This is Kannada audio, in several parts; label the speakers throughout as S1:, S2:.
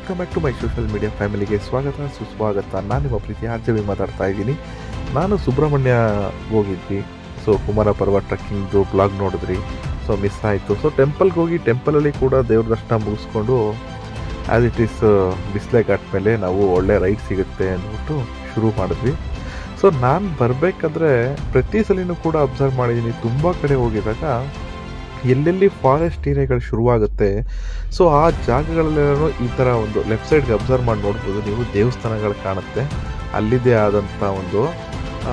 S1: welcome back to my social media ಫ್ಯಾಮಿಲಿಗೆ ಸ್ವಾಗತ ಸುಸ್ವಾಗತ ನಾನು ನಿಮ್ಮ ಪ್ರೀತಿ ಆರ್ಜವಿ ಮಾತಾಡ್ತಾ ಇದ್ದೀನಿ ನಾನು ಸುಬ್ರಹ್ಮಣ್ಯ ಹೋಗಿದ್ವಿ ಸೊ ಕುಮಾರ ಪರ್ವ ಟ್ರಕ್ಕಿಂಗ್ದು ಬ್ಲಾಗ್ ನೋಡಿದ್ರಿ ಸೊ ಮಿಸ್ ಆಯಿತು ಸೊ ಟೆಂಪಲ್ಗೆ ಹೋಗಿ ಟೆಂಪಲಲ್ಲಿ ಕೂಡ ದೇವ್ರ ದರ್ಶನ ಮುಗಿಸ್ಕೊಂಡು as it is Bisle Ghat ಮೇಲೆ ನಾವು ಒಳ್ಳೆ ರೈಡ್ ಸಿಗುತ್ತೆ ಅಂದ್ಬಿಟ್ಟು ಶುರು ಮಾಡಿದ್ವಿ ಸೊ ನಾನು ಬರಬೇಕಾದ್ರೆ ಪ್ರತಿ ಸಲಿನೂ ಕೂಡ ಅಬ್ಸರ್ವ್ ಮಾಡಿದ್ದೀನಿ ತುಂಬ ಕಡೆ ಹೋಗಿದಾಗ ಎಲ್ಲೆಲ್ಲಿ ಫಾರೆಸ್ಟ್ ಏರಿಯಾಗಳು ಶುರುವಾಗುತ್ತೆ ಸೊ ಆ ಜಾಗಗಳಲ್ಲೆಲ್ಲೂ ಈ ಥರ ಒಂದು ಲೆಫ್ಟ್ ಸೈಡ್ಗೆ ಅಬ್ಸರ್ವ್ ಮಾಡಿ ನೋಡ್ಬೋದು ನೀವು ದೇವಸ್ಥಾನಗಳು ಕಾಣುತ್ತೆ ಅಲ್ಲಿದೆ ಆದಂಥ ಒಂದು ಆ,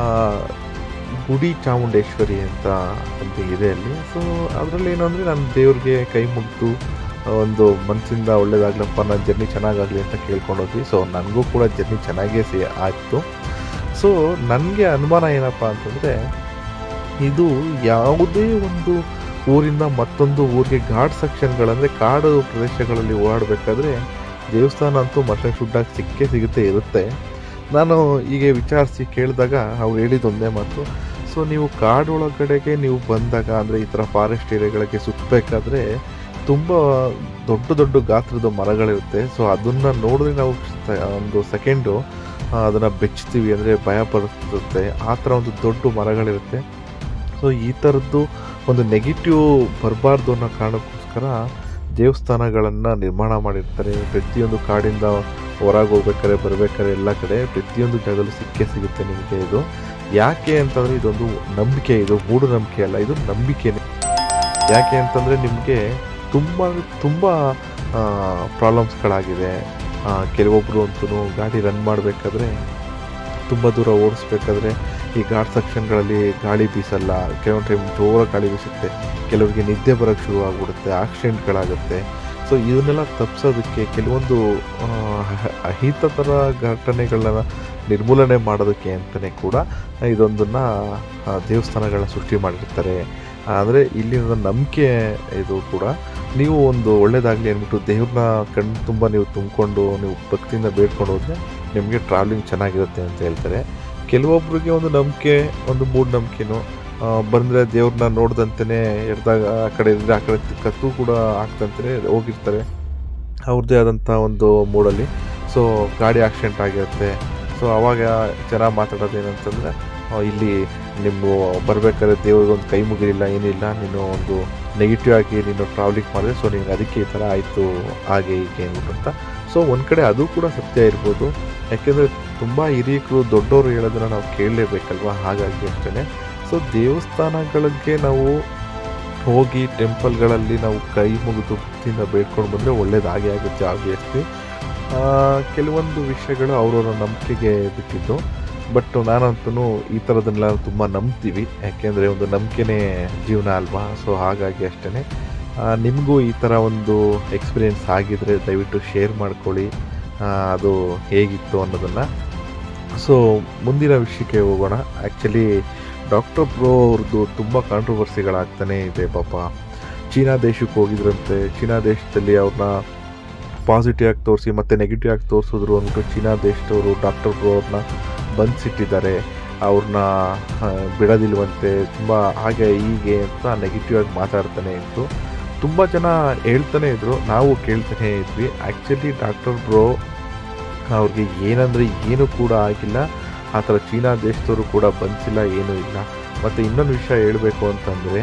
S1: ಗುಡಿ ಚಾಮುಂಡೇಶ್ವರಿ ಅಂತ ಸಮಥಿಂಗ್ ಇದೆ ಅಲ್ಲಿ ಸೊ ಅದರಲ್ಲಿ ಏನು ಅಂದರೆ ನಾನು ದೇವ್ರಿಗೆ ಕೈ ಮುಗಿದು ಒಂದು ಮನಸ್ಸಿಂದ ಒಳ್ಳೇದಾಗ್ಲಪ್ಪ ನನ್ನ ಜರ್ನಿ ಚೆನ್ನಾಗಾಗಲಿ ಅಂತ ಕೇಳ್ಕೊಂಡೋದ್ವಿ ಸೊ ನನಗೂ ಕೂಡ ಜರ್ನಿ ಚೆನ್ನಾಗೇ ಸಿ ಆಯಿತು ಸೊ ನನಗೆ ಅನುಮಾನ ಏನಪ್ಪ ಅಂತಂದರೆ ಇದು ಯಾವುದೇ ಒಂದು ಊರಿಂದ ಮತ್ತೊಂದು ಊರಿಗೆ ಘಾಟ್ ಸೆಕ್ಷನ್ಗಳಂದರೆ ಕಾಡು ಪ್ರದೇಶಗಳಲ್ಲಿ ಓಡಾಡಬೇಕಾದ್ರೆ ದೇವಸ್ಥಾನ ಅಂತೂ ಮನುಷ್ಯ ಶುದ್ಧಾಗಿ ಸಿಕ್ಕೇ ಸಿಗುತ್ತೆ ಇರುತ್ತೆ ನಾನು ಹೀಗೆ ವಿಚಾರಿಸಿ ಕೇಳಿದಾಗ ಅವ್ರು ಹೇಳಿದ ಒಂದೇ ಮಾತು ಸೊ ನೀವು ಕಾಡೊಳಗಡೆಗೆ ನೀವು ಬಂದಾಗ ಅಂದರೆ ಈ ಥರ ಫಾರೆಸ್ಟ್ ಏರಿಯಾಗಳಿಗೆ ಸುತ್ತಬೇಕಾದ್ರೆ ತುಂಬ ದೊಡ್ಡ ದೊಡ್ಡ ಗಾತ್ರದ ಮರಗಳಿರುತ್ತೆ ಸೊ ಅದನ್ನು ನೋಡಿದ್ರೆ ನಾವು ಸ- ಒಂದು ಸೆಕೆಂಡು ಅದನ್ನು ಬೆಚ್ತೀವಿ ಅಂದರೆ ಭಯ ಬರುತ್ತೆ ಆ ಥರ ಒಂದು ದೊಡ್ಡ ಮರಗಳಿರುತ್ತೆ ಸೊ ಈ ಥರದ್ದು ಒಂದು ನೆಗೆಟಿವ್ ಬರಬಾರ್ದು ಅನ್ನೋ ಕಾರಣಕ್ಕೋಸ್ಕರ ದೇವಸ್ಥಾನಗಳನ್ನು ನಿರ್ಮಾಣ ಮಾಡಿರ್ತಾರೆ ಪ್ರತಿಯೊಂದು ಕಾಡಿಂದ ಹೊರಗೆ ಹೋಗ್ಬೇಕಾದ್ರೆ ಬರ್ಬೇಕಾದ್ರೆ ಎಲ್ಲ ಕಡೆ ಪ್ರತಿಯೊಂದು ಜಾಗದಲ್ಲೂ ಸಿಕ್ಕೇ ಸಿಗುತ್ತೆ ನಿಮಗೆ ಇದು ಯಾಕೆ ಅಂತಂದರೆ ಇದೊಂದು ನಂಬಿಕೆ ಇದು ಮೂಢನಂಬಿಕೆ ಅಲ್ಲ ಇದು ನಂಬಿಕೆನೇ ಯಾಕೆ ಅಂತಂದರೆ ನಿಮಗೆ ತುಂಬ ತುಂಬ ಪ್ರಾಬ್ಲಮ್ಸ್ಗಳಾಗಿದೆ ಕೆಲವೊಬ್ಬರು ಅಂತೂ ಗಾಡಿ ರನ್ ಮಾಡಬೇಕಾದ್ರೆ ತುಂಬ ದೂರ ಓಡಿಸ್ಬೇಕಾದ್ರೆ ಈ ಘಾಟ್ ಸೆಕ್ಷನ್ಗಳಲ್ಲಿ ಗಾಳಿ ಬೀಸಲ್ಲ ಕೆಲವೊಂದು ಟೈಮ್ ಜೋರ ಗಾಳಿ ಬೀಸುತ್ತೆ ಕೆಲವರಿಗೆ ನಿದ್ದೆ ಬರೋಕ್ಕೆ ಶುರು ಆಗ್ಬಿಡುತ್ತೆ ಆಕ್ಸಿಡೆಂಟ್ಗಳಾಗುತ್ತೆ ಸೊ ಇದನ್ನೆಲ್ಲ ತಪ್ಪಿಸೋದಕ್ಕೆ ಕೆಲವೊಂದು ಆ, ಅಹ- ಅಹಿತಕರ ಘಟನೆಗಳನ್ನ ನಿರ್ಮೂಲನೆ ಮಾಡೋದಕ್ಕೆ ಅಂತಲೇ ಕೂಡ ಇದೊಂದನ್ನು ದೇವಸ್ಥಾನಗಳನ್ನ ಸೃಷ್ಟಿ ಮಾಡಿರ್ತಾರೆ ಅಂದರೆ ಇಲ್ಲಿನ ನಂಬಿಕೆ ಇದು ಕೂಡ ನೀವು ಒಂದು ಒಳ್ಳೇದಾಗಲಿ ಅಂದ್ಬಿಟ್ಟು ದೇವ್ರನ್ನ ಕಣ್ಣು ತುಂಬ ನೀವು ತುಂಬಿಕೊಂಡು ನೀವು ಭಕ್ತಿಯಿಂದ ಬೇಡ್ಕೊಂಡು ಹೋದರೆ ನಿಮಗೆ ಟ್ರಾವೆಲಿಂಗ್ ಚೆನ್ನಾಗಿರುತ್ತೆ ಅಂತ ಹೇಳ್ತಾರೆ ಕೆಲವೊಬ್ಬರಿಗೆ ಒಂದು ನಂಬಿಕೆ ಒಂದು ಮೂಢನಂಬಿಕೆನೂ ಬಂದರೆ ದೇವ್ರನ್ನ ನೋಡ್ದಂತೆಯೇ ಎಡ್ದಾಗ ಆ ಕಡೆ ಇದ್ರೆ ಆ ಕಡೆ ಕತ್ತು ಕೂಡ ಹಾಕ್ದಂತೆ ಹೋಗಿರ್ತಾರೆ ಅವ್ರದ್ದೇ ಆದಂಥ ಒಂದು ಮೂಡಲ್ಲಿ ಸೊ ಗಾಡಿ ಆಕ್ಸಿಡೆಂಟ್ ಆಗಿರುತ್ತೆ ಸೊ ಅವಾಗ ಜನ ಮಾತಾಡೋದು ಏನಂತಂದರೆ ಆ, ಇಲ್ಲಿ ನಿಮ್ಮ ಬರ್ಬೇಕಾದ್ರೆ ದೇವ್ರಿಗೆ ಒಂದು ಕೈ ಮುಗಿಲಿಲ್ಲ ಏನಿಲ್ಲ ನೀನು ಒಂದು ನೆಗೆಟಿವ್ ಆಗಿ ನೀನು ಟ್ರಾವೆಲಿಂಗ್ ಮಾಡಿದ್ರೆ ಸೊ ನಿನಗೆ ಅದಕ್ಕೆ ಈ ಥರ ಆಯಿತು ಹಾಗೆ ಹೀಗೆ ಅಂದ್ಬಿಟ್ಟು ಅಂತ ಸೊ ಒಂದು ಕಡೆ ಅದು ಕೂಡ ಸತ್ಯ ಇರ್ಬೋದು ಯಾಕೆಂದರೆ ತುಂಬ ಹಿರಿಯಕರು ದೊಡ್ಡವರು ಹೇಳೋದನ್ನು ನಾವು ಕೇಳಲೇಬೇಕಲ್ವ ಹಾಗಾಗಿ ಅಷ್ಟೇ ಸೊ ದೇವಸ್ಥಾನಗಳಿಗೆ ನಾವು ಹೋಗಿ ಟೆಂಪಲ್ಗಳಲ್ಲಿ ನಾವು ಕೈ ಮುಗಿದು ಭಕ್ತಿಯಿಂದ ಬೇಡ್ಕೊಂಡು ಬಂದರೆ ಒಳ್ಳೇದಾಗೇ ಆಗುತ್ತೆ ಆಬ್ವಿಯಸ್ಲಿ ಕೆಲವೊಂದು ವಿಷಯಗಳು ಅವರವರ ನಂಬಿಕೆಗೆ ಬಿಟ್ಟಿದ್ದು ಬಟ್ ನಾನಂತೂ ಈ ಥರದನ್ನೆಲ್ಲ ತುಂಬ ನಂಬ್ತೀವಿ ಯಾಕೆಂದರೆ ಒಂದು ನಂಬಿಕೆನೇ ಜೀವನ ಅಲ್ವಾ ಸೊ ಹಾಗಾಗಿ ಅಷ್ಟೇ ನಿಮಗೂ ಈ ಥರ ಒಂದು ಎಕ್ಸ್ಪೀರಿಯೆನ್ಸ್ ಆಗಿದ್ರೆ ದಯವಿಟ್ಟು ಶೇರ್ ಮಾಡ್ಕೊಳ್ಳಿ ಆ, ಅದು ಹೇಗಿತ್ತು ಅನ್ನೋದನ್ನು ಸೊ ಮುಂದಿನ ವಿಷಯಕ್ಕೆ ಹೋಗೋಣ ಆ್ಯಕ್ಚುಲಿ ಡಾಕ್ಟರ್ ಪ್ರೋ ಅವ್ರದ್ದು ತುಂಬ ಕಾಂಟ್ರವರ್ಸಿಗಳಾಗ್ತಾನೇ ಇದೆ ಪಾಪ ಚೀನಾ ದೇಶಕ್ಕೆ ಹೋಗಿದ್ರಂತೆ ಚೀನಾ ದೇಶದಲ್ಲಿ ಅವ್ರನ್ನ ಪಾಸಿಟಿವ್ ಆಗಿ ತೋರಿಸಿ ಮತ್ತು ನೆಗೆಟಿವ್ ಆಗಿ ತೋರಿಸಿದ್ರು ಅಂದ್ಬಿಟ್ಟು ಚೀನಾ ದೇಶದವರು ಡಾಕ್ಟರ್ ಪ್ರೋ ಅವ್ರನ್ನ ಬಂಧಿಸಿಟ್ಟಿದ್ದಾರೆ ಅವ್ರನ್ನ ಆ, ಬಿಡೋದಿಲ್ವಂತೆ ತುಂಬ ಹಾಗೆ ಹೀಗೆ ಅಂತ ನೆಗೆಟಿವ್ ಆಗಿ ಮಾತಾಡ್ತಾನೆ ಇತ್ತು ತುಂಬ ಜನ ಹೇಳ್ತಾನೆ ಇದ್ರು ನಾವು ಕೇಳ್ತಾನೆ ಇದ್ವಿ ಆ್ಯಕ್ಚುಲಿ ಡಾಕ್ಟರ್ ಬ್ರೋ ಅವ್ರಿಗೆ ಏನಂದರೆ ಏನೂ ಕೂಡ ಆಗಿಲ್ಲ ಆ ಥರ ಚೀನಾ ದೇಶದವರು ಕೂಡ ಬಂದಿಲ್ಲ ಏನೂ ಇಲ್ಲ ಮತ್ತು ಇನ್ನೊಂದು ವಿಷಯ ಹೇಳಬೇಕು ಅಂತಂದರೆ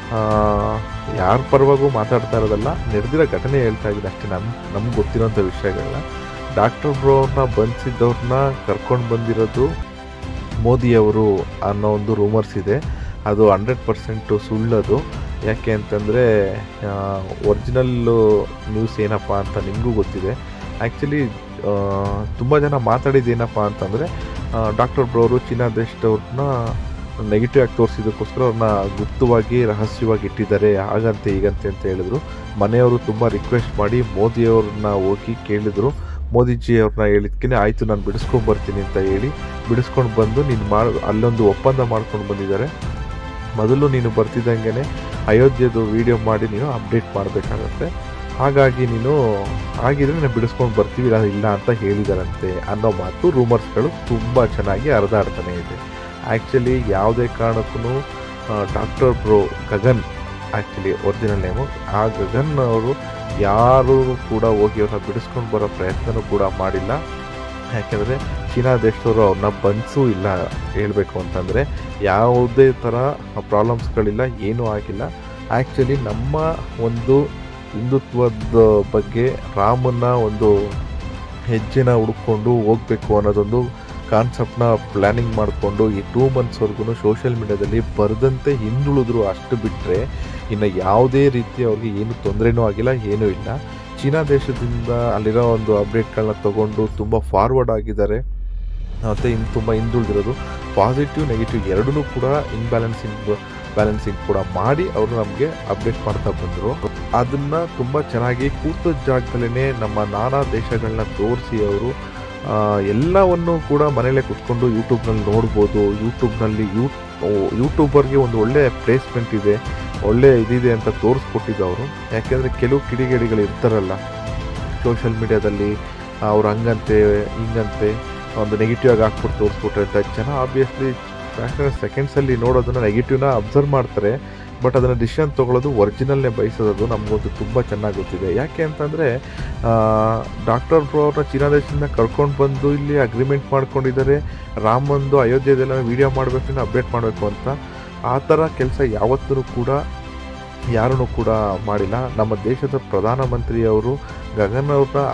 S1: ಯಾರ ಪರವಾಗೂ ಮಾತಾಡ್ತಾ ಇರೋದಲ್ಲ ನಡೆದಿರೋ ಘಟನೆ ಹೇಳ್ತಾ ಇದ್ದೀನಿ ಅಷ್ಟೇ ನಮ್ಮ ನಮ್ಗೆ ಗೊತ್ತಿರೋಂಥ ವಿಷಯಗಳನ್ನ ಡಾಕ್ಟರ್ ಬ್ರೋ ಅವ್ರನ್ನ ಬಂಧಿಸಿದ್ದವ್ರನ್ನ ಕರ್ಕೊಂಡು ಬಂದಿರೋದು ಮೋದಿಯವರು ಅನ್ನೋ ಒಂದು ರೂಮರ್ಸ್ ಇದೆ ಅದು ಹಂಡ್ರೆಡ್ ಪರ್ಸೆಂಟು ಸುಳ್ಳದು ಯಾಕೆ ಅಂತಂದರೆ ಒರಿಜಿನಲ್ಲು ನ್ಯೂಸ್ ಏನಪ್ಪ ಅಂತ ನಿಮಗೂ ಗೊತ್ತಿದೆ ಆ್ಯಕ್ಚುಲಿ ತುಂಬ ಜನ ಮಾತಾಡಿದ್ದೇನಪ್ಪ ಅಂತಂದರೆ ಡಾಕ್ಟರ್ ಬ್ರೋರು ಚೀನಾ ದೇಶದವ್ರನ್ನ ನೆಗೆಟಿವ್ ಆಗಿ ತೋರಿಸಿದ್ದಕ್ಕೋಸ್ಕರ ಅವ್ರನ್ನ ಗುಪ್ತವಾಗಿ ರಹಸ್ಯವಾಗಿ ಇಟ್ಟಿದ್ದಾರೆ ಹಾಗಂತೆ ಹೀಗಂತೆ ಅಂತ ಹೇಳಿದ್ರು ಮನೆಯವರು ತುಂಬ ರಿಕ್ವೆಸ್ಟ್ ಮಾಡಿ ಮೋದಿಯವ್ರನ್ನ ಹೋಗಿ ಕೇಳಿದ್ರು ಮೋದಿಜಿ ಅವ್ರನ್ನ ಹೇಳಿದ್ಕೆ ಆಯಿತು ನಾನು ಬಿಡಿಸ್ಕೊಂಡು ಬರ್ತೀನಿ ಅಂತ ಹೇಳಿ ಬಿಡಿಸ್ಕೊಂಡು ಬಂದು ನೀನು ಮಾಡಿ ಅಲ್ಲೊಂದು ಒಪ್ಪಂದ ಮಾಡ್ಕೊಂಡು ಬಂದಿದ್ದಾರೆ ಮೊದಲು ನೀನು ಬರ್ತಿದ್ದಂಗೆ ಅಯೋಧ್ಯೆದು ವಿಡಿಯೋ ಮಾಡಿ ನೀನು ಅಪ್ಡೇಟ್ ಮಾಡಬೇಕಾಗತ್ತೆ ಹಾಗಾಗಿ ನೀನು ಆಗಿದ್ರೆ ನಾನು ಬಿಡಿಸ್ಕೊಂಡು ಬರ್ತೀವಿ ಇಲ್ಲ ಇಲ್ಲ ಅಂತ ಹೇಳಿದಾರಂತೆ ಅನ್ನೋ ಮಾತು ರೂಮರ್ಸ್ಗಳು ತುಂಬ ಚೆನ್ನಾಗಿ ಹರಿದಾಡ್ತಾನೆ ಇದೆ ಆ್ಯಕ್ಚುಲಿ ಯಾವುದೇ ಕಾರಣಕ್ಕೂ doctor bro Gagan actually original name ಆ ಗಗನ್ ಅವರು ಯಾರೂ ಕೂಡ ಹೋಗಿ ಅವ್ರನ್ನ ಬಿಡಿಸ್ಕೊಂಡು ಬರೋ ಪ್ರಯತ್ನನೂ ಕೂಡ ಮಾಡಿಲ್ಲ ಯಾಕೆಂದರೆ ಚೀನಾ ದೇಶದವರು ಅವ್ರನ್ನ ಬಂಧಿಸೂ ಇಲ್ಲ ಹೇಳಬೇಕು ಅಂತಂದರೆ ಯಾವುದೇ ಥರ ಪ್ರಾಬ್ಲಮ್ಸ್ಗಳಿಲ್ಲ ಏನೂ ಆಗಿಲ್ಲ ಆ್ಯಕ್ಚುಲಿ ನಮ್ಮ ಒಂದು ಹಿಂದುತ್ವದ ಬಗ್ಗೆ ರಾಮನ ಒಂದು ಹೆಜ್ಜೆನ ಹುಡ್ಕೊಂಡು ಹೋಗಬೇಕು ಅನ್ನೋದೊಂದು ಕಾನ್ಸೆಪ್ಟ್ನ ಪ್ಲ್ಯಾನಿಂಗ್ ಮಾಡಿಕೊಂಡು ಈ ಟೂ ಮಂತ್ಸ್ವರೆಗೂ ಸೋಷಿಯಲ್ ಮೀಡ್ಯಾದಲ್ಲಿ ಬರೆದಂತೆ ಹಿಂದುಳಿದ್ರು ಅಷ್ಟು ಬಿಟ್ಟರೆ ಇನ್ನು ಯಾವುದೇ ರೀತಿ ಅವ್ರಿಗೆ ಏನು ತೊಂದರೆನೂ ಆಗಿಲ್ಲ ಏನೂ ಇಲ್ಲ ಚೀನಾ ದೇಶದಿಂದ ಅಲ್ಲಿರೋ ಒಂದು ಅಪ್ಡೇಟ್ಗಳನ್ನ ತಗೊಂಡು ತುಂಬ ಫಾರ್ವರ್ಡ್ ಆಗಿದ್ದಾರೆ ಮತ್ತು ಇನ್ನು ತುಂಬ ಹಿಂದುಳಿದಿರೋದು ಪಾಸಿಟಿವ್ ನೆಗೆಟಿವ್ ಎರಡನ್ನೂ ಕೂಡ ಇನ್ಬ್ಯಾಲೆನ್ಸಿಂಗ್ ಬ್ಯಾಲೆನ್ಸಿಂಗ್ ಕೂಡ ಮಾಡಿ ಅವರು ನಮಗೆ ಅಪ್ಡೇಟ್ ಮಾಡ್ತಾ ಬಂದರು ಅದನ್ನು ತುಂಬ ಚೆನ್ನಾಗಿ ಕೂತ ಜಾಗದಲ್ಲೇ ನಮ್ಮ ನಾನಾ ದೇಶಗಳನ್ನ ತೋರಿಸಿ ಅವರು ಎಲ್ಲವನ್ನು ಕೂಡ ಮನೇಲೆ ಕುತ್ಕೊಂಡು ಯೂಟ್ಯೂಬ್ನಲ್ಲಿ ನೋಡ್ಬೋದು ಯೂಟ್ಯೂಬ್ನಲ್ಲಿ ಯೂ ಯೂಟ್ಯೂಬರ್ಗೆ ಒಂದು ಒಳ್ಳೆಯ ಪ್ಲೇಸ್ಮೆಂಟ್ ಇದೆ ಒಳ್ಳೆ ಇದಿದೆ ಅಂತ ತೋರಿಸ್ಕೊಟ್ಟಿದ್ದು ಅವರು ಯಾಕೆಂದರೆ ಕೆಲವು ಕಿಡಿಗೇಡಿಗಳು ಇರ್ತಾರಲ್ಲ ಸೋಷಿಯಲ್ ಮೀಡ್ಯಾದಲ್ಲಿ ಅವ್ರು ಹಂಗಂತೆ ಹಿಂಗಂತೆ ಒಂದು ನೆಗೆಟಿವ್ ಆಗಿ ಹಾಕ್ಬಿಟ್ಟು ತೋರಿಸ್ಬಿಟ್ರೆ ಅಂತ ಜನ ಆಬ್ವಿಯಸ್ಲಿ ಫ್ಯಾಕ್ಷನ್ ಸೆಕೆಂಡ್ಸಲ್ಲಿ ನೋಡೋದನ್ನ ನೆಗೆಟಿವ್ನ ಅಬ್ಸರ್ವ್ ಮಾಡ್ತಾರೆ ಬಟ್ ಅದನ್ನು ಡಿಸಿಷನ್ ತೊಗೊಳ್ಳೋದು ಒರಿಜಿನಲ್ನೇ ಬಯಸೋದು ನಮಗೊಂದು ತುಂಬ ಚೆನ್ನಾಗಿ ಗೊತ್ತಿದೆ ಯಾಕೆ ಅಂತಂದರೆ ಡಾಕ್ಟರ್ ಬ್ರೋ ಅವ್ರನ್ನ ಚೀನಾ ದೇಶದಿಂದ ಕರ್ಕೊಂಡು ಬಂದು ಇಲ್ಲಿ ಅಗ್ರಿಮೆಂಟ್ ಮಾಡ್ಕೊಂಡಿದ್ದಾರೆ ರಾಮಂದು ಅಯೋಧ್ಯೆದೆಲ್ಲ ವೀಡಿಯೋ ಮಾಡಬೇಕು ಅಪ್ಡೇಟ್ ಮಾಡಬೇಕು ಅಂತ ಆ ಥರ ಕೆಲಸ ಯಾವತ್ತೂ ಕೂಡ ಯಾರೂ ಕೂಡ ಮಾಡಿಲ್ಲ ನಮ್ಮ ದೇಶದ ಪ್ರಧಾನಮಂತ್ರಿಯವರು ಗಗನ್ ಅವ್ರನ್ನ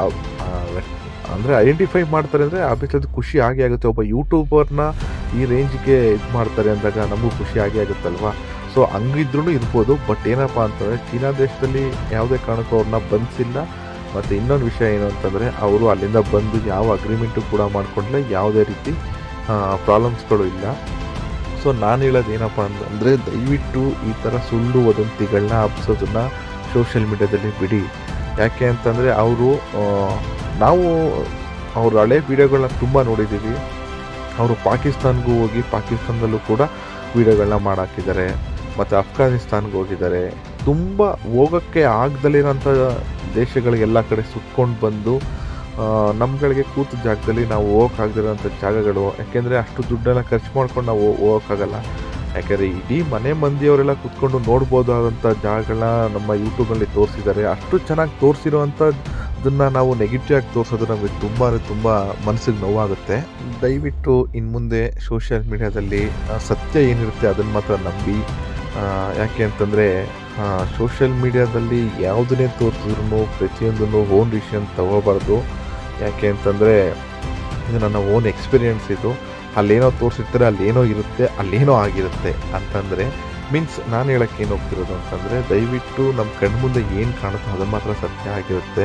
S1: ಅಂದರೆ ಐಡೆಂಟಿಫೈ ಮಾಡ್ತಾರೆ ಅಂದರೆ ಆಬ್ವಿಯಸ್ಲಿ ಖುಷಿ ಆಗೇ ಆಗುತ್ತೆ ಒಬ್ಬ ಯೂಟ್ಯೂಬರ್ನ ಈ ರೇಂಜ್ಗೆ ಇದು ಮಾಡ್ತಾರೆ ಅಂದಾಗ ನಮಗೂ ಖುಷಿ ಆಗೇ ಆಗುತ್ತಲ್ವಾ ಸೊ ಹಂಗಿದ್ರೂ ಇರ್ಬೋದು ಬಟ್ ಏನಪ್ಪ ಅಂತಂದರೆ ಚೀನಾ ದೇಶದಲ್ಲಿ ಯಾವುದೇ ಕಾರಣಕ್ಕೂ ಅವ್ರನ್ನ ಬಂಧಿಸಿಲ್ಲ ಮತ್ತು ಇನ್ನೊಂದು ವಿಷಯ ಏನು ಅಂತಂದರೆ ಅವರು ಅಲ್ಲಿಂದ ಬಂದು ಯಾವ ಅಗ್ರಿಮೆಂಟು ಕೂಡ ಮಾಡ್ಕೊಂಡ್ಲೆ ಯಾವುದೇ ರೀತಿ ಪ್ರಾಬ್ಲಮ್ಸ್ಗಳು ಇಲ್ಲ ಸೊ ನಾನು ಹೇಳೋದು ಏನಪ್ಪ ಅಂತಂದರೆ ದಯವಿಟ್ಟು ಈ ಥರ ಸುಳ್ಳು ವದಂತಿಗಳನ್ನ ಹಬ್ಸೋದನ್ನ ಸೋಷಿಯಲ್ ಮೀಡ್ಯಾದಲ್ಲಿ ಬಿಡಿ ಯಾಕೆ ಅಂತಂದರೆ ಅವರು ನಾವು ಅವ್ರ ಹಳೆ ವೀಡಿಯೋಗಳನ್ನ ತುಂಬ ನೋಡಿದ್ದೀವಿ ಅವರು ಪಾಕಿಸ್ತಾನ್ಗೂ ಹೋಗಿ ಪಾಕಿಸ್ತಾನದಲ್ಲೂ ಕೂಡ ವೀಡಿಯೋಗಳನ್ನ ಮಾಡಾಕಿದ್ದಾರೆ ಮತ್ತು ಅಫ್ಘಾನಿಸ್ತಾನ್ಗೆ ಹೋಗಿದ್ದಾರೆ ತುಂಬ ಹೋಗೋಕ್ಕೆ ಆಗ್ದಲಿರೋಂಥ ದೇಶಗಳಿಗೆಲ್ಲ ಕಡೆ ಸುತ್ಕೊಂಡು ಬಂದು ನಮ್ಗಳಿಗೆ ಕೂತ ಜಾಗದಲ್ಲಿ ನಾವು ಹೋಗೋಕ್ಕಾಗದಿರೋಂಥ ಜಾಗಗಳು ಯಾಕೆಂದರೆ ಅಷ್ಟು ದುಡ್ಡೆಲ್ಲ ಖರ್ಚು ಮಾಡ್ಕೊಂಡು ನಾವು ಹೋಗೋಕ್ಕಾಗಲ್ಲ ಯಾಕೆಂದರೆ ಇಡೀ ಮನೆ ಮಂದಿಯವರೆಲ್ಲ ಕುತ್ಕೊಂಡು ನೋಡ್ಬೋದಾದಂಥ ಜಾಗಗಳನ್ನ ನಮ್ಮ ಯೂಟ್ಯೂಬಲ್ಲಿ ತೋರಿಸಿದ್ದಾರೆ ಅಷ್ಟು ಚೆನ್ನಾಗಿ ತೋರಿಸಿರೋ ಅದನ್ನು ನಾವು ನೆಗೆಟಿವ್ ಆಗಿ ತೋರಿಸೋದು ನಮಗೆ ತುಂಬ ಅಂದರೆ ತುಂಬ ಮನಸ್ಸಿಗೆ ನೋವಾಗುತ್ತೆ ದಯವಿಟ್ಟು ಇನ್ನು ಮುಂದೆ ಸೋಷಿಯಲ್ ಮೀಡ್ಯಾದಲ್ಲಿ ಸತ್ಯ ಏನಿರುತ್ತೆ ಅದನ್ನು ಮಾತ್ರ ನಂಬಿ ಯಾಕೆ ಅಂತಂದರೆ ಸೋಷಿಯಲ್ ಮೀಡ್ಯಾದಲ್ಲಿ ಯಾವುದನ್ನೇ ತೋರಿಸಿದ್ರು ಪ್ರತಿಯೊಂದನ್ನು ಓನ್ ಡಿಸಿಷನ್ ತಗೋಬಾರ್ದು ಯಾಕೆ ಅಂತಂದರೆ ಇದು ನನ್ನ ಓನ್ ಎಕ್ಸ್ಪೀರಿಯೆನ್ಸ್ ಇದು ಅಲ್ಲೇನೋ ತೋರಿಸಿರ್ತಾರೆ ಅಲ್ಲೇನೋ ಇರುತ್ತೆ ಅಲ್ಲೇನೋ ಆಗಿರುತ್ತೆ ಅಂತಂದರೆ ಮೀನ್ಸ್ ನಾನು ಹೇಳೋಕ್ಕೆ ಏನು ಹೋಗ್ತಿರೋದು ಅಂತಂದರೆ ದಯವಿಟ್ಟು ನಮ್ಮ ಕಣ್ಮುಂದೆ ಏನು ಕಾಣುತ್ತೋ ಅದು ಮಾತ್ರ ಸತ್ಯ ಆಗಿರುತ್ತೆ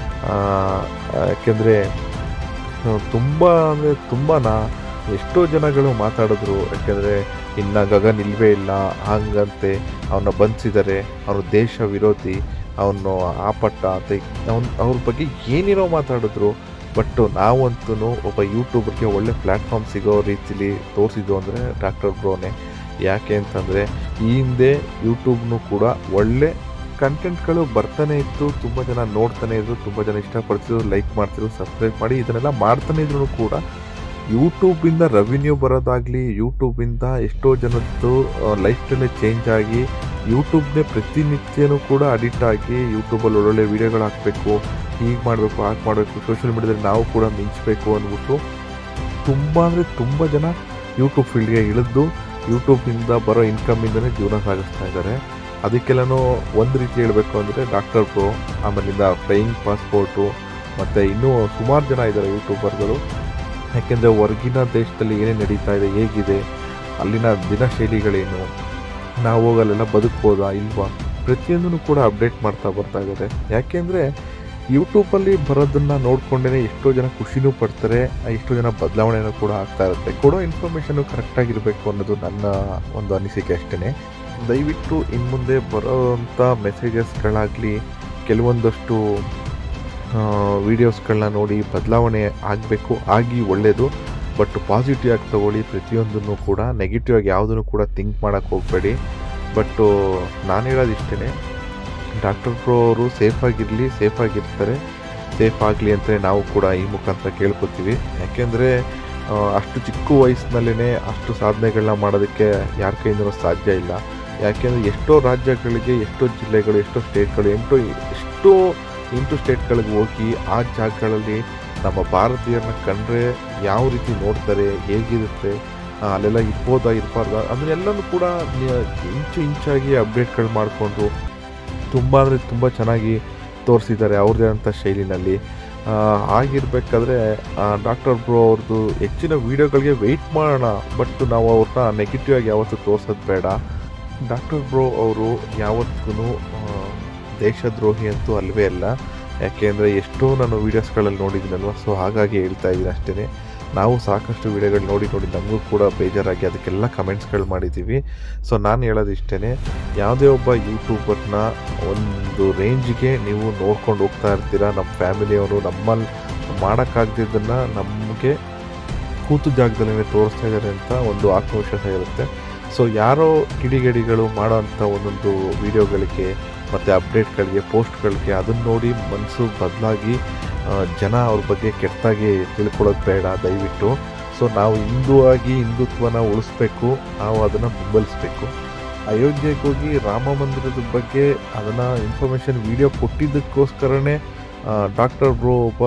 S1: ಯಾಕೆಂದರೆ ತುಂಬ ಅಂದರೆ ತುಂಬ ನಾ ಎಷ್ಟೋ ಜನಗಳು ಮಾತಾಡಿದ್ರು ಯಾಕೆಂದರೆ ಇನ್ನು ಗಗನ್ ಇಲ್ವೇ ಇಲ್ಲ ಹಂಗಂತೆ ಅವನ್ನ ಬಂಧಿಸಿದ್ದಾರೆ ಅವನು ದೇಶ ವಿರೋಧಿ ಅವನು ಆಪಟ್ಟ ಅಂತ ಅವ್ನ ಅವ್ರ ಬಗ್ಗೆ ಏನೇನೋ ಮಾತಾಡಿದ್ರು ಬಟ್ ನಾವಂತೂ ಒಬ್ಬ ಯೂಟ್ಯೂಬರ್ಗೆ ಒಳ್ಳೆ ಪ್ಲ್ಯಾಟ್ಫಾರ್ಮ್ ಸಿಗೋ ರೀತಿಲಿ ತೋರಿಸಿದ್ದು ಅಂದರೆ ಡಾಕ್ಟರ್ ಬ್ರೋನೆ ಯಾಕೆ ಅಂತಂದರೆ ಈ ಹಿಂದೆ ಯೂಟ್ಯೂಬ್ನು ಕೂಡ ಒಳ್ಳೆ ಕಂಟೆಂಟ್ಗಳು ಬರ್ತಾನೆ ಇತ್ತು ತುಂಬ ಜನ ನೋಡ್ತಾನೆ ಇದ್ರು ತುಂಬ ಜನ ಇಷ್ಟಪಡ್ತಿದ್ರು ಲೈಕ್ ಮಾಡ್ತಿದ್ರು ಸಬ್ಸ್ಕ್ರೈಬ್ ಮಾಡಿ ಇದನ್ನೆಲ್ಲ ಮಾಡ್ತಾನೆ ಇದ್ರು ಕೂಡ ಯೂಟ್ಯೂಬಿಂದ ರೆವಿನ್ಯೂ ಬರೋದಾಗಲಿ ಯೂಟ್ಯೂಬಿಂದ ಎಷ್ಟೋ ಜನದ್ದು ಲೈಫ್ ಸ್ಟೈಲೇ ಚೇಂಜ್ ಆಗಿ ಯೂಟ್ಯೂಬ್ನೇ ಪ್ರತಿನಿತ್ಯನೂ ಕೂಡ ಅಡಿಕ್ಟ್ ಆಗಿ ಯೂಟ್ಯೂಬಲ್ಲಿ ಒಳ್ಳೊಳ್ಳೆ ವೀಡಿಯೋಗಳು ಹಾಕಬೇಕು ಹೀಗೆ ಮಾಡಬೇಕು ಹಾಗೆ ಮಾಡಬೇಕು ಸೋಷಿಯಲ್ ಮೀಡ್ಯಾದಲ್ಲಿ ನಾವು ಕೂಡ ಮಿಂಚಬೇಕು ಅಂದ್ಬಿಟ್ಟು ತುಂಬ ಅಂದರೆ ತುಂಬ ಜನ ಯೂಟ್ಯೂಬ್ ಫೀಲ್ಡ್ಗೆ ಇಳಿದು ಯೂಟ್ಯೂಬಿಂದ ಬರೋ ಇನ್ಕಮಿಂದನೇ ಜೀವನ ಸಾಗಿಸ್ತಾ ಇದ್ದಾರೆ ಅದಕ್ಕೆಲ್ಲನೂ ಒಂದು ರೀತಿ ಹೇಳಬೇಕು ಅಂದರೆ ಡಾಕ್ಟರ್ ಪ್ರೋ ಆಮೇಲಿಂದ ಫ್ಲೈಯಿಂಗ್ ಪಾಸ್ಪೋರ್ಟು ಮತ್ತು ಇನ್ನೂ ಸುಮಾರು ಜನ ಇದ್ದಾರೆ ಯೂಟ್ಯೂಬರ್ಗಳು ಯಾಕೆಂದರೆ ಹೊರಗಿನ ದೇಶದಲ್ಲಿ ಏನೇನು ನಡೀತಾ ಇದೆ ಹೇಗಿದೆ ಅಲ್ಲಿನ ದಿನಶೈಲಿಗಳೇನು ನಾವು ಹೋಗಲ್ಲೆಲ್ಲ ಬದುಕ್ಬೋದಾ ಇಲ್ವಾ ಪ್ರತಿಯೊಂದನ್ನು ಕೂಡ ಅಪ್ಡೇಟ್ ಮಾಡ್ತಾ ಬರ್ತಾ ಇದ್ದಾರೆ ಯಾಕೆಂದರೆ ಯೂಟ್ಯೂಬಲ್ಲಿ ಬರೋದನ್ನು ನೋಡ್ಕೊಂಡೇ ಎಷ್ಟೋ ಜನ ಖುಷಿನೂ ಪಡ್ತಾರೆ ಎಷ್ಟೋ ಜನ ಬದಲಾವಣೆನೂ ಕೂಡ ಆಗ್ತಾ ಇರುತ್ತೆ ಕೊಡೋ ಇನ್ಫಾರ್ಮೇಷನ್ನು ಕರೆಕ್ಟಾಗಿರಬೇಕು ಅನ್ನೋದು ನನ್ನ ಒಂದು ಅನಿಸಿಕೆ ಅಷ್ಟೇ ದಯವಿಟ್ಟು ಇನ್ನು ಮುಂದೆ ಬರೋವಂಥ ಮೆಸೇಜಸ್ಗಳಾಗಲಿ ಕೆಲವೊಂದಷ್ಟು ವೀಡಿಯೋಸ್ಗಳನ್ನ ನೋಡಿ ಬದಲಾವಣೆ ಆಗಬೇಕು ಆಗಿ ಒಳ್ಳೆಯದು ಬಟ್ ಪಾಸಿಟಿವ್ ಆಗಿ ತಗೊಳ್ಳಿ ಪ್ರತಿಯೊಂದನ್ನು ಕೂಡ ನೆಗೆಟಿವ್ ಆಗಿ ಯಾವುದನ್ನು ಕೂಡ ಥಿಂಕ್ ಮಾಡೋಕ್ಕೆ ಹೋಗಬೇಡಿ ಬಟ್ಟು ನಾನು ಹೇಳೋದು ಇಷ್ಟೇ ಡಾಕ್ಟರ್ ಪ್ರೋ ಅವರು ಸೇಫಾಗಿರಲಿ ಸೇಫಾಗಿರ್ತಾರೆ ಸೇಫ್ ಆಗಲಿ ಅಂತಲೇ ನಾವು ಕೂಡ ಈ ಮುಖಾಂತರ ಕೇಳ್ಕೊತೀವಿ ಯಾಕೆಂದರೆ ಅಷ್ಟು ಚಿಕ್ಕ ವಯಸ್ಸಿನಲ್ಲೇ ಅಷ್ಟು ಸಾಧನೆಗಳನ್ನ ಮಾಡೋದಕ್ಕೆ ಯಾರ ಕೈಯಿಂದಲೂ ಸಾಧ್ಯ ಇಲ್ಲ ಯಾಕೆಂದರೆ ಎಷ್ಟೋ ರಾಜ್ಯಗಳಿಗೆ ಎಷ್ಟೋ ಜಿಲ್ಲೆಗಳು ಎಷ್ಟೋ ಸ್ಟೇಟ್ಗಳು ಎಂಟೋ ಎಷ್ಟೋ ಇಂಟು ಸ್ಟೇಟ್ಗಳಿಗೆ ಹೋಗಿ ಆ ಜಾಗಗಳಲ್ಲಿ ನಮ್ಮ ಭಾರತೀಯರನ್ನ ಕಂಡ್ರೆ ಯಾವ ರೀತಿ ನೋಡ್ತಾರೆ ಹೇಗಿರುತ್ತೆ ಆ, ಅಲ್ಲೆಲ್ಲ ಇರ್ಬೋದಾ ಇರಬಾರ್ದಾ ಅದನ್ನೆಲ್ಲನೂ ಕೂಡ ನಿ- ಇಂಚು ಇಂಚಾಗಿ ಅಪ್ಡೇಟ್ಗಳು ಮಾಡಿಕೊಂಡು ತುಂಬ ಅಂದರೆ ತುಂಬ ಚೆನ್ನಾಗಿ ತೋರಿಸಿದ್ದಾರೆ ಅವ್ರದ್ದೇ ಆದಂಥ ಶೈಲಿನಲ್ಲಿ ಆ, ಆಗಿರ್ಬೇಕಾದ್ರೆ ಡಾಕ್ಟರ್ ಬ್ರೋ ಅವ್ರದ್ದು ಹೆಚ್ಚಿನ ವೀಡಿಯೋಗಳಿಗೆ ವೆಯ್ಟ್ ಮಾಡೋಣ ಬಟ್ ನಾವು ಅವ್ರನ್ನ ನೆಗೆಟಿವ್ ಆಗಿ ಯಾವತ್ತೂ ತೋರ್ಸೋದು ಬೇಡ ಡಾಕ್ಟರ್ ಬ್ರೋ ಅವರು ಯಾವತ್ತೂ ದೇಶದ್ರೋಹಿ ಅಂತೂ ಅಲ್ವೇ ಅಲ್ಲ ಯಾಕೆಂದರೆ ಎಷ್ಟೋ ನಾನು ವೀಡಿಯೋಸ್ಗಳಲ್ಲಿ ನೋಡಿದ್ದೀನಲ್ವ ಸೊ ಹಾಗಾಗಿ ಹೇಳ್ತಾ ಇದ್ದೀನಿ ಅಷ್ಟೇ ನಾವು ಸಾಕಷ್ಟು ವೀಡಿಯೋಗಳು ನೋಡಿ ನೋಡಿ ನಮಗೂ ಕೂಡ ಬೇಜಾರಾಗಿ ಅದಕ್ಕೆಲ್ಲ ಕಮೆಂಟ್ಸ್ಗಳು ಮಾಡಿದ್ದೀವಿ ಸೊ ನಾನು ಹೇಳೋದು ಇಷ್ಟೇ ಯಾವುದೇ ಒಬ್ಬ ಯೂಟ್ಯೂಬರ್ನ ಒಂದು ರೇಂಜ್ಗೆ ನೀವು ನೋಡ್ಕೊಂಡು ಹೋಗ್ತಾ ಇರ್ತೀರಾ ನಮ್ಮ ಫ್ಯಾಮಿಲಿಯವರು ನಮ್ಮಲ್ಲಿ ಮಾಡೋಕ್ಕಾಗ್ದಿದ್ದನ್ನು ನಮಗೆ ಕೂತು ಜಾಗದಲ್ಲೇ ತೋರಿಸ್ತಾ ಇದ್ದಾರೆ ಅಂತ ಒಂದು ಆತ್ಮವಿಶ್ವಾಸ ಇರುತ್ತೆ ಸೊ ಯಾರೋ ಕಿಡಿಗೇಡಿಗಳು ಮಾಡೋ ಅಂಥ ಒಂದೊಂದು ವಿಡಿಯೋಗಳಿಗೆ ಮತ್ತು ಅಪ್ಡೇಟ್ಗಳಿಗೆ ಪೋಸ್ಟ್ಗಳಿಗೆ ಅದನ್ನು ನೋಡಿ ಮನಸ್ಸು ಬದಲಾಗಿ ಜನ ಅವ್ರ ಬಗ್ಗೆ ಕೆಟ್ಟದಾಗಿ ತಿಳ್ಕೊಳ್ಳೋದು ಬೇಡ ದಯವಿಟ್ಟು ಸೊ ನಾವು ಹಿಂದೂ ಆಗಿ ಹಿಂದುತ್ವನ ಉಳಿಸ್ಬೇಕು ನಾವು ಅದನ್ನು ಬೆಂಬಲಿಸ್ಬೇಕು ಅಯೋಧ್ಯೆಗೆ ಹೋಗಿ ರಾಮ ಮಂದಿರದ ಬಗ್ಗೆ ಅದನ್ನು ಇನ್ಫಾರ್ಮೇಷನ್ ವಿಡಿಯೋ ಕೊಟ್ಟಿದ್ದಕ್ಕೋಸ್ಕರನೇ ಡಾಕ್ಟರ್ ಬ್ರೋ ಒಬ್ಬ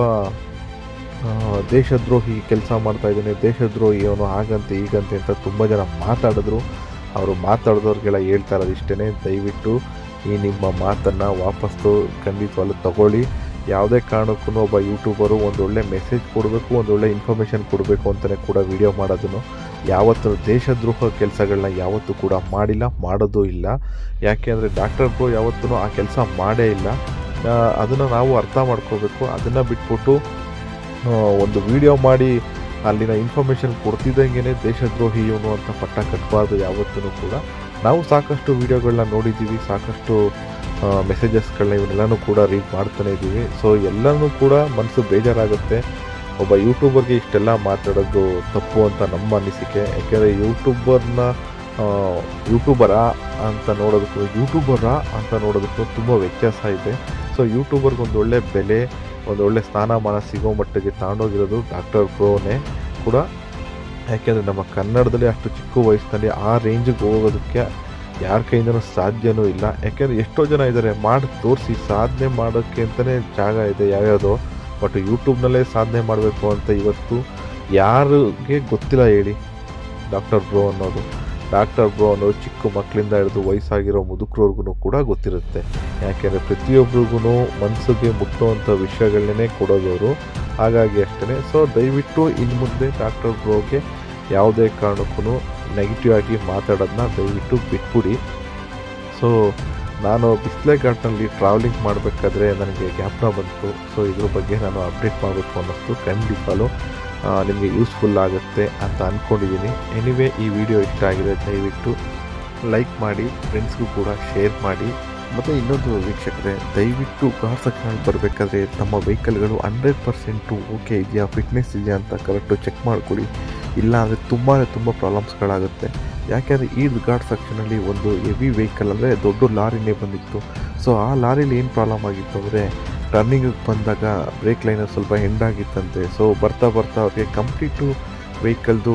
S1: ಆ, ದೇಶದ್ರೋಹಿ ಕೆಲಸ ಮಾಡ್ತಾ ಇದ್ದಾನೆ ದೇಶದ್ರೋಹಿ ಅವನು ಹಾಗಂತೆ ಹೀಗಂತೆ ಅಂತ ತುಂಬ ಜನ ಮಾತಾಡಿದ್ರು ಅವರು ಮಾತಾಡಿದವ್ರಿಗೆಲ್ಲ ಹೇಳ್ತಾ ಇರೋದು ಇಷ್ಟೇ ದಯವಿಟ್ಟು ಈ ನಿಮ್ಮ ಮಾತನ್ನು ವಾಪಸ್ಸು ಖಂಡಿತವಾಗ್ಲೂ ತಗೊಳ್ಳಿ ಯಾವುದೇ ಕಾರಣಕ್ಕೂ ಒಬ್ಬ ಯೂಟ್ಯೂಬರು ಒಂದೊಳ್ಳೆ ಮೆಸೇಜ್ ಕೊಡಬೇಕು ಒಂದೊಳ್ಳೆ ಇನ್ಫಾರ್ಮೇಷನ್ ಕೊಡಬೇಕು ಅಂತಲೇ ಕೂಡ ವಿಡಿಯೋ ಮಾಡೋದನ್ನು ಯಾವತ್ತೂ ದೇಶದ್ರೋಹ ಕೆಲಸಗಳನ್ನ ಯಾವತ್ತೂ ಕೂಡ ಮಾಡಿಲ್ಲ ಮಾಡೋದು ಇಲ್ಲ ಯಾಕೆ ಅಂದರೆ ಡಾಕ್ಟರ್ ಬ್ರೋ ಯಾವತ್ತೂ ಆ ಕೆಲಸ ಮಾಡೇ ಇಲ್ಲ ಅದನ್ನು ನಾವು ಅರ್ಥ ಮಾಡ್ಕೋಬೇಕು ಅದನ್ನು ಬಿಟ್ಬಿಟ್ಟು ಆ, ಒಂದು ವಿಡಿಯೋ ಮಾಡಿ ಅಲ್ಲಿನ ಇನ್ಫಾರ್ಮೇಷನ್ ಕೊಡ್ತಿದ್ದಂಗೆ ದೇಶದ್ರೋಹಿ ಇವನು ಅಂತ ಪಟ್ಟ ಕಟ್ಟಬಾರ್ದು ಯಾವತ್ತೂ ಕೂಡ ನಾವು ಸಾಕಷ್ಟು ವಿಡಿಯೋಗಳನ್ನ ನೋಡಿದ್ದೀವಿ ಸಾಕಷ್ಟು ಮೆಸೇಜಸ್ಗಳನ್ನ ಇವನ್ನೆಲ್ಲನೂ ಕೂಡ ರೀಡ್ ಮಾಡ್ತಾನೆ ಇದ್ದೀವಿ ಸೊ ಎಲ್ಲನೂ ಕೂಡ ಮನಸ್ಸು ಬೇಜಾರಾಗುತ್ತೆ ಒಬ್ಬ ಯೂಟ್ಯೂಬರ್ಗೆ ಇಷ್ಟೆಲ್ಲ ಮಾತಾಡೋದು ತಪ್ಪು ಅಂತ ನಮ್ಮ ಅನಿಸಿಕೆ ಯಾಕೆಂದರೆ ಯೂಟ್ಯೂಬರ್ನ ಯೂಟ್ಯೂಬರಾ ಅಂತ ನೋಡೋದಕ್ಕೂ ಯೂಟ್ಯೂಬರಾ ಅಂತ ನೋಡೋದಕ್ಕೂ ತುಂಬ ವ್ಯತ್ಯಾಸ ಇದೆ ಸೊ ಯೂಟ್ಯೂಬರ್ಗೆ ಒಂದು ಒಳ್ಳೆ ಬೆಲೆ ಒಂದು ಒಳ್ಳೆ ಸ್ಥಾನಮಾನ ಸಿಗೋ ಮಟ್ಟಿಗೆ ತಗೊಂಡೋಗಿರೋದು ಡಾಕ್ಟರ್ ಪ್ರೋನೇ ಕೂಡ ಯಾಕೆಂದರೆ ನಮ್ಮ ಕನ್ನಡದಲ್ಲಿ ಅಷ್ಟು ಚಿಕ್ಕ ವಯಸ್ಸಿನಲ್ಲಿ ಆ ರೇಂಜಿಗೆ ಹೋಗೋದಕ್ಕೆ ಯಾರ ಕೈಯಿಂದನೂ ಸಾಧ್ಯನೂ ಇಲ್ಲ ಯಾಕೆಂದರೆ ಎಷ್ಟೋ ಜನ ಇದ್ದಾರೆ ಮಾಡಿ ತೋರಿಸಿ ಸಾಧನೆ ಮಾಡೋಕ್ಕೆ ಅಂತಲೇ ಜಾಗ ಇದೆ ಯಾವ್ಯಾವುದೋ ಬಟ್ ಯೂಟ್ಯೂಬ್ನಲ್ಲೇ ಸಾಧನೆ ಮಾಡಬೇಕು ಅಂತ ಇವತ್ತು ಯಾರಿಗೆ ಗೊತ್ತಿಲ್ಲ ಹೇಳಿ ಡಾಕ್ಟರ್ ಬ್ರೋ ಅನ್ನೋದು ಡಾಕ್ಟರ್ ಬ್ರೋ ಅನ್ನೋದು ಚಿಕ್ಕ ಮಕ್ಕಳಿಂದ ಹಿಡಿದು ವಯಸ್ಸಾಗಿರೋ ಮುದುಕರವ್ರಿಗೂ ಕೂಡ ಗೊತ್ತಿರುತ್ತೆ ಯಾಕೆಂದರೆ ಪ್ರತಿಯೊಬ್ಬರಿಗೂ ಮನಸ್ಸಿಗೆ ಮುಟ್ಟುವಂಥ ವಿಷಯಗಳನ್ನೇ ಕೊಡೋದವರು ಹಾಗಾಗಿ ಅಷ್ಟೇ ಸೊ ದಯವಿಟ್ಟು ಇನ್ನು ಮುಂದೆ ಡಾಕ್ಟರ್ ಬ್ರೋಗೆ ಯಾವುದೇ ಕಾರಣಕ್ಕೂ ನೆಗೆಟಿವ್ ಆಗಿ ಮಾತಾಡೋದನ್ನ ದಯವಿಟ್ಟು ಬಿಟ್ಬಿಡಿ ಸೊ ನಾನು ಬಿಸ್ಲೆ ಘಾಟ್ನಲ್ಲಿ ಟ್ರಾವೆಲಿಂಗ್ ಮಾಡಬೇಕಾದ್ರೆ ನನಗೆ ಜ್ಞಾಪನ ಬಂತು ಸೊ ಇದ್ರ ಬಗ್ಗೆ ನಾನು ಅಪ್ಡೇಟ್ ಮಾಡಬೇಕು ಅನ್ನಿಸ್ತು ಖಂಡಿತಲೂ ನಿಮಗೆ ಯೂಸ್ಫುಲ್ ಆಗುತ್ತೆ ಅಂತ ಅಂದ್ಕೊಂಡಿದ್ದೀನಿ ಎನಿವೇ ಈ ವಿಡಿಯೋ ಇಷ್ಟ ಆಗಿದೆ ದಯವಿಟ್ಟು ಲೈಕ್ ಮಾಡಿ ಫ್ರೆಂಡ್ಸ್ಗೂ ಕೂಡ ಶೇರ್ ಮಾಡಿ ಮತ್ತು ಇನ್ನೊಂದು ವೀಕ್ಷಕರೇ ದಯವಿಟ್ಟು ಗಾಡ್ ಸೆಕ್ಷನಲ್ಲಿ ಬರಬೇಕಾದ್ರೆ ತಮ್ಮ ವೆಹಿಕಲ್ಗಳು ಹಂಡ್ರೆಡ್ ಪರ್ಸೆಂಟು ಓಕೆ ಇದೆಯಾ ಫಿಟ್ನೆಸ್ ಇದೆಯಾ ಅಂತ ಕರೆಕ್ಟು ಚೆಕ್ ಮಾಡ್ಕೊಳ್ಳಿ ಇಲ್ಲ ಅಂದರೆ ತುಂಬಾ ತುಂಬ ಪ್ರಾಬ್ಲಮ್ಸ್ಗಳಾಗುತ್ತೆ ಯಾಕೆಂದರೆ ಈ ಘಾಟ್ ಸೆಕ್ಷನಲ್ಲಿ ಒಂದು ಹೆವಿ ವೆಹಿಕಲ್ ಅಂದರೆ ದೊಡ್ಡ ಲಾರಿನೇ ಬಂದಿತ್ತು ಸೊ ಆ ಲಾರಿಲಿ ಏನು ಪ್ರಾಬ್ಲಮ್ ಆಗಿತ್ತು ಅಂದರೆ ಟರ್ನಿಂಗಿಗೆ ಬಂದಾಗ ಬ್ರೇಕ್ ಲೈನರ್ ಸ್ವಲ್ಪ ಹೆಂಡಾಗಿತ್ತಂತೆ ಸೊ ಬರ್ತಾ ಬರ್ತಾ ಅವ್ರಿಗೆ ಕಂಪ್ಲೀಟು ವೆಹಿಕಲ್ದು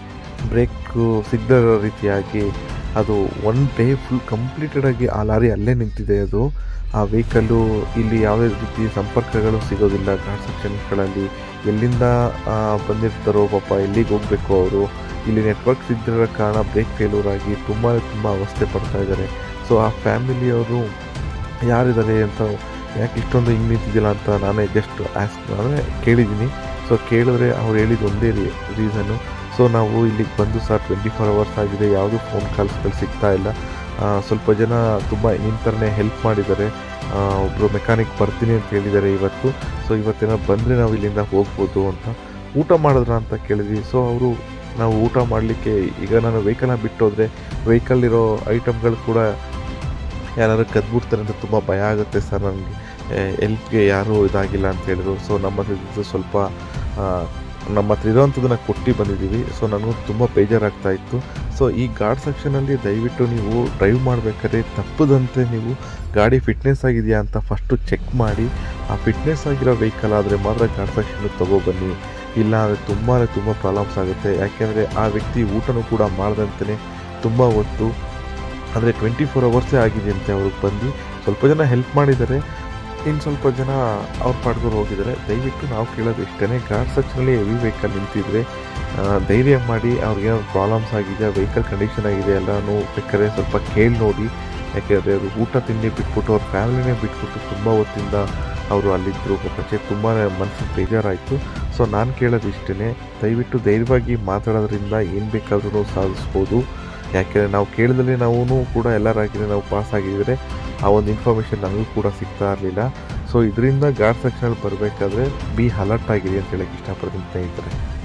S1: ಬ್ರೇಕು ಸಿಗ್ದ ರೀತಿಯಾಗಿ ಅದು ಒನ್ ಡೇ ಫುಲ್ ಕಂಪ್ಲೀಟೆಡಾಗಿ ಆ ಲಾರಿ ಅಲ್ಲೇ ನಿಂತಿದೆ ಅದು ಆ ವೆಹಿಕಲ್ಲು ಇಲ್ಲಿ ಯಾವುದೇ ರೀತಿ ಸಂಪರ್ಕಗಳು ಸಿಗೋದಿಲ್ಲ ಘಾಟ್ ಸೆಕ್ಷನ್ಗಳಲ್ಲಿ ಎಲ್ಲಿಂದ ಆ, ಬಂದಿರ್ತಾರೋ ಪಾಪ ಎಲ್ಲಿಗೆ ಹೋಗಬೇಕು ಅವರು ಇಲ್ಲಿ ನೆಟ್ವರ್ಕ್ ಸಿಗದಿರೋ ಕಾರಣ ಬ್ರೇಕ್ ಫೇಲ್ಯೂರ್ ಆಗಿ ತುಂಬ ತುಂಬ ಅವಸ್ಥೆ ಪಡ್ತಾ ಇದ್ದಾರೆ ಸೊ ಆ ಫ್ಯಾಮಿಲಿಯವರು ಯಾರಿದ್ದಾರೆ ಅಂತ ಯಾಕೆ ಇಷ್ಟೊಂದು ಹಿಂಗೆ ನಿಂತಿದ್ದಿಲ್ಲ ಅಂತ ನಾನೇ ಜಸ್ಟ್ ಆಸ್ಕ್ ಅಂದರೆ ಕೇಳಿದ್ದೀನಿ ಸೊ ಕೇಳಿದ್ರೆ ಅವ್ರು ಹೇಳಿದ ಒಂದೇ ರೀಸನ್ನು ಸೊ ನಾವು ಇಲ್ಲಿಗೆ ಬಂದು ಸರ್ ಟ್ವೆಂಟಿ ಫೋರ್ ಅವರ್ಸ್ ಆಗಿದೆ ಯಾವುದೂ ಫೋನ್ ಕಾಲ್ಸ್ಗಳು ಸಿಗ್ತಾ ಇಲ್ಲ ಆ, ಸ್ವಲ್ಪ ಜನ ತುಂಬ ನಿಮ್ಮ ಥರನೇ ಹೆಲ್ಪ್ ಮಾಡಿದ್ದಾರೆ ಒಬ್ಬರು ಮೆಕ್ಯಾನಿಕ್ ಬರ್ತೀನಿ ಅಂತ ಹೇಳಿದ್ದಾರೆ ಇವತ್ತು ಸೊ ಇವತ್ತೇನೋ ಬಂದರೆ ನಾವು ಇಲ್ಲಿಂದ ಹೋಗ್ಬೋದು ಅಂತ ಊಟ ಮಾಡಿದ್ರ ಅಂತ ಕೇಳಿದ್ವಿ ಸೊ ಅವರು ನಾವು ಊಟ ಮಾಡಲಿಕ್ಕೆ ಈಗ ನಾನು ವೆಹಿಕಲ್ನ ಬಿಟ್ಟೋದ್ರೆ ವೆಹಿಕಲ್ಲಿರೋ ಐಟಮ್ಗಳು ಕೂಡ ಯಾರಾದ್ರು ಕದ್ಬಿಡ್ತಾರೆ ಅಂತ ತುಂಬ ಭಯ ಆಗುತ್ತೆ ಸರ್ ನನಗೆ ಎಲ್ಪ್ಗೆ ಯಾರೂ ಇದಾಗಿಲ್ಲ ಅಂತ ಹೇಳಿದ್ರು ಸೊ ನಮ್ಮ ಹತ್ರ ಇದ್ದಿದ್ದು ಸ್ವಲ್ಪ ಆ, ನಮ್ಮ ಹತ್ರ ಇರೋವಂಥದ್ದನ್ನು ಕೊಟ್ಟು ಬಂದಿದ್ದೀವಿ ಸೊ ನನಗೂ ತುಂಬ ಬೇಜಾರಾಗ್ತಾ ಇತ್ತು ಸೊ ಈ ಗಾರ್ಡ್ ಸೆಕ್ಷನಲ್ಲಿ ದಯವಿಟ್ಟು ನೀವು ಡ್ರೈವ್ ಮಾಡಬೇಕಾದ್ರೆ ತಪ್ಪದಂತೆ ನೀವು ಗಾಡಿ ಫಿಟ್ನೆಸ್ ಆಗಿದೆಯಾ ಅಂತ ಫಸ್ಟು ಚೆಕ್ ಮಾಡಿ ಆ ಫಿಟ್ನೆಸ್ ಆಗಿರೋ ವೆಹಿಕಲ್ ಆದರೆ ಮಾತ್ರ ಗಾರ್ಡ್ ಸೆಕ್ಷನ್ಗೆ ತೊಗೊಬನ್ನಿ ಇಲ್ಲ ಅಂದರೆ ತುಂಬಾ ತುಂಬ ಪ್ರಾಬ್ಲಮ್ಸ್ ಆಗುತ್ತೆ ಯಾಕೆಂದರೆ ಆ ವ್ಯಕ್ತಿ ಊಟನೂ ಕೂಡ ಮಾಡ್ದಂತೆಯೇ ತುಂಬ ಹೊತ್ತು ಅಂದರೆ ಟ್ವೆಂಟಿ ಫೋರ್ ಅವರ್ಸೇ ಆಗಿದೆಯಂತೆ ಅವ್ರಿಗೆ ಬಂದು ಸ್ವಲ್ಪ ಜನ ಹೆಲ್ಪ್ ಮಾಡಿದ್ದಾರೆ ಇನ್ನು ಸ್ವಲ್ಪ ಜನ ಅವ್ರ ಪಾಡ್ಗಳು ಹೋಗಿದ್ದಾರೆ ದಯವಿಟ್ಟು ನಾವು ಕೇಳೋದು ಇಷ್ಟೇ ಗಾರ್ಡ್ ಸೆಕ್ಷನಲ್ಲಿ ಹೆವಿ ವೆಹಿಕಲ್ ನಿಂತಿದ್ರೆ ಆ, ಧೈರ್ಯ ಮಾಡಿ ಅವ್ರಿಗೆ ಪ್ರಾಬ್ಲಮ್ಸ್ ಆಗಿದೆ ವೆಹಿಕಲ್ ಕಂಡೀಷನ್ ಆಗಿದೆ ಎಲ್ಲನೂ ಬೇಕಾದ್ರೆ ಸ್ವಲ್ಪ ಕೇಳಿ ನೋಡಿ ಯಾಕೆಂದರೆ ಅವರು ಊಟ ತಿಂಡಿ ಬಿಟ್ಬಿಟ್ಟು ಅವ್ರ ಫ್ಯಾಮಿಲಿನೇ ಬಿಟ್ಬಿಟ್ಟು ತುಂಬ ಹೊತ್ತಿಂದ ಅವರು ಅಲ್ಲಿದ್ದರು ಪಾಪಚ್ಚೆ ತುಂಬಾ ಮನಸ್ಸಿಗೆ ಬೇಜಾರಾಯಿತು ಸೊ ನಾನು ಕೇಳೋದು ಇಷ್ಟೇ ದಯವಿಟ್ಟು ಧೈರ್ಯವಾಗಿ ಮಾತಾಡೋದ್ರಿಂದ ಏನು ಬೇಕಾದ್ರೂ ಸಾಧಿಸ್ಬೋದು ಯಾಕೆಂದರೆ ನಾವು ಕೇಳಿದಲ್ಲಿ ನಾವು ಕೂಡ ಎಲ್ಲರಾಗಿದೆ ನಾವು ಪಾಸ್ ಆಗಿದ್ದರೆ ಆ ಒಂದು ಇನ್ಫಾರ್ಮೇಷನ್ ನಮಗೂ ಕೂಡ ಸಿಗ್ತಾ ಇರಲಿಲ್ಲ ಸೊ ಇದರಿಂದ ಗಾರ್ಡ್ ಸೆಕ್ಷನಲ್ಲಿ ಬರಬೇಕಾದ್ರೆ ಬಿ ಅಲರ್ಟ್ ಆಗಿದೆ ಅಂತ ಹೇಳಕ್ಕೆ ಇಷ್ಟಪಡ್ತೀನಿ ಸ್ನೇಹಿತರೆ